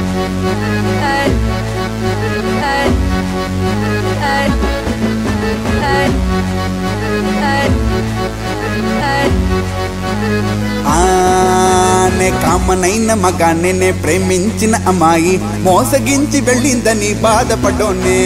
ఆనే కామనైన మగాన్ని నే ప్రేమించిన అమ్మాయి మోసగించి వెళ్ళిందని బాధపడ్డోనే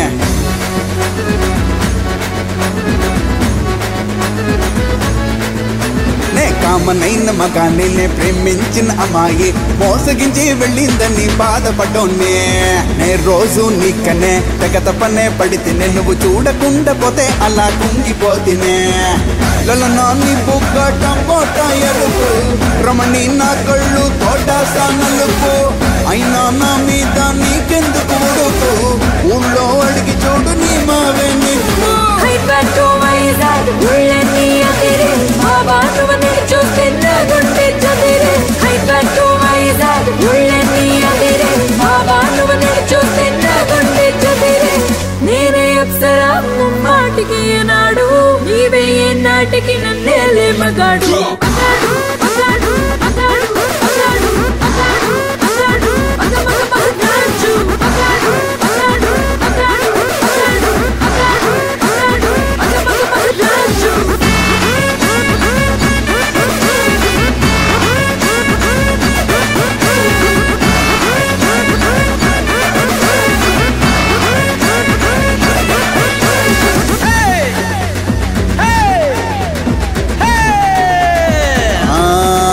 నే కామనైన మగాన్ని నే ప్రేమించిన అమ్మాయి మోసగించి వెళ్ళిందని బాధపడ్డోనే నే రోజు నీకనే తెగ తపనే పడితేనే నువ్వు చూడకుండా పోతే అలా కుంగిపోతినే లలనా నీ బుగ్గ టమోటా ఎరుపు రమణి నా కళ్ళు తోట నలుపు అయినా నా మీద నీకెందుకు ఉడుకు ఊళ్ళో అడిగి చూడు నీ మావే నీకు హైపట్టు వైజాగ్ ఉళ్ళని అదిరే మా బానువని చూస్తే నా గుండె చదిరే హైపట్టు వైజాగ్ ఉళ్ళని అదిరే మా బానువని చూస్తే నా గుండె చదిరే నేనే అప్సరా ముమ్మాటికి నాడు నీవే నాటికి నన్నేలే మగాడు మగాడు, మగాడు, మగాడు, మగాడు, మగాడు, మగాడు, మగ మగ మగాడు. మగాడు, మగాడు, మగాడు, మగాడు, మగాడు, మగాడు, మగ మగ మగాడు. ఆ,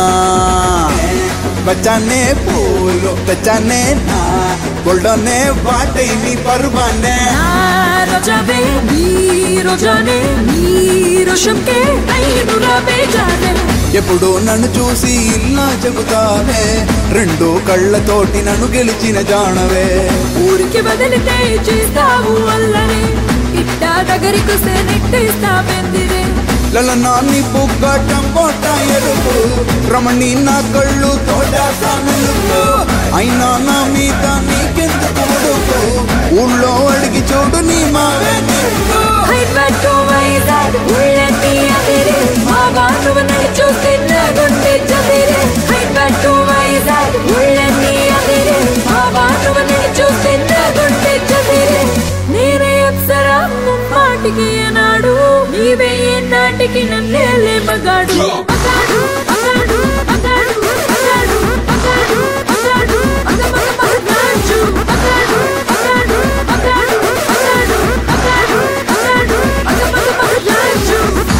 బచ్చానే పూలు తెచ్చానే నా గొల్డనే వాటై నీ పరువానే నా రోజావే నీ రోజానే నీ రోషంకే అయిను రాబే జానే ఎప్పుడు నన్ను చూసి ఇలా చెబుతావే రెండు కళ్ళతోటి నన్ను గెలిచిన జానవే ఊరికి వదిలితే చేస్తావు అల్లరి ఇట్టా దగ్గరికి నెట్టేస్తావెందిరే లలనా నీ బుగ్గ టమోటా ఎరుపు రమణి నా కళ్ళు తోట నలుపు అయినా నా మీద నీకెందుకు ఉడుకు ఊళ్ళో అడిగి చూడు నీ మావే నీకు హైపట్టు వైజాగ్ ఉళ్ళని అదిరే మా బానువని చూస్తే నా గుండె చదిరే హైపట్టు వైజాగ్ ఉళ్ళని అదిరే మా బానువని చూస్తే నా గుండె చదిరే నేనే అప్సరా ముమ్మాటికి నాడు నీవే నాటికి నన్నేలే మగాడు మగాడు మగాడు మగాడు మగాడు మగాడు మగాడు మగ మగ మగాడు మగాడు మగాడు మగాడు మగాడు మగాడు మగాడు మగ మగ మగాడు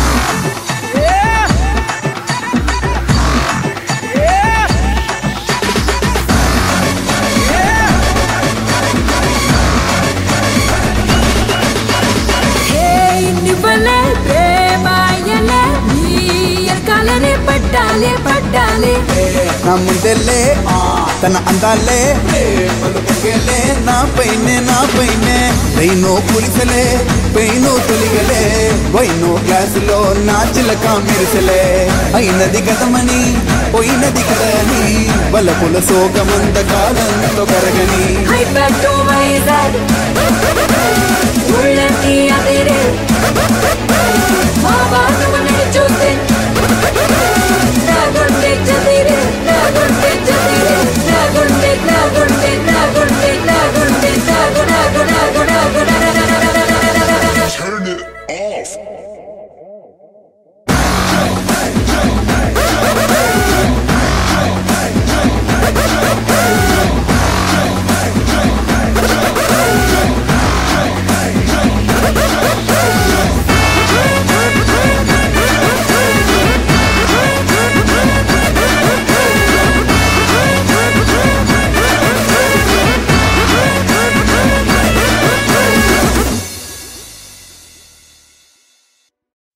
హే నివ్వలే ప్రేమాయలే నీ ఎరకాలనే పట్టాలే పట్టాలే నా ముందెల్లే ఆ, తన అందాలే మలుపుకెళ్ళే నా పైనే నా పైనే పైనో పులిసలే పైనో తొలిగలే వైనో గ్లాసులో నా చిలక మెరిసలే అయినది గతమని పోయినది కదని బలపుల సోకమంత కాలంతో కరగని హైపట్టు వైజాగ్ ఉళ్ళని అదిరే మా బాను